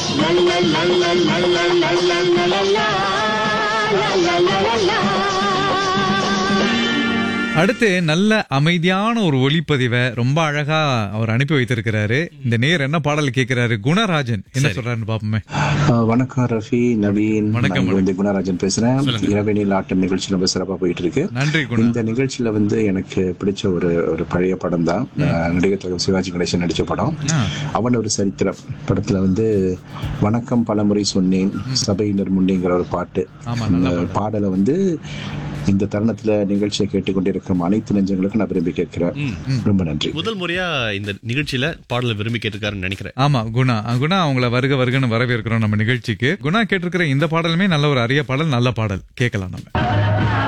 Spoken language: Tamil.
அடுத்து நல்ல அமைதியான ஒரு ஒளிப்பதிவை ரொம்ப அழகா அவர் அனுப்பி வைத்திருக்கிறாரு இந்த நேர் என்ன பாடல் கேட்கிறாரு குணராஜன் என்ன சொல்றாருன்னு பாப்போமே ஆஹ் வணக்கம் ரஃபி நவீன் வணக்கம், நான் வந்து குணராஜன் பேசுறேன் இரவினில் ஆட்டம் நிகழ்ச்சி ரொம்ப சிறப்பா போயிட்டு இருக்கு நன்றி குணா இந்த நிகழ்ச்சியில வந்து எனக்கு பிடிச்ச ஒரு ஒரு பழைய படம் தான் ஆஹ் நடிகர் திலகம் சிவாஜி கணேசன் நடிச்ச படம் அவன் ஒரு சரித்திரம் படத்துல வந்து வணக்கம் பலமுறை சொன்னேன் சபையினர் முன்னேங்கிற ஒரு பாட்டு ஆமா, அந்த பாடலை வந்து இந்த தருணத்துல நிகழ்ச்சியை கேட்டுக்கொண்டிருக்கும் அனைத்து நெஞ்சங்களுக்கும் நான் விரும்பி கேட்கிறேன் ரொம்ப நன்றி முதல் முறையா இந்த நிகழ்ச்சியில பாடலை விரும்பி கேட்டிருக்காருன்னு நினைக்கிறேன் ஆமா குணா குணா அவங்கள வருக வருகன்னு வரவேற்கிறோம் நம்ம நிகழ்ச்சிக்கு குணா கேட்டிருக்கிற இந்த பாடலுமே நல்ல ஒரு அரிய பாடல் நல்ல பாடல் கேட்கலாம் நம்ம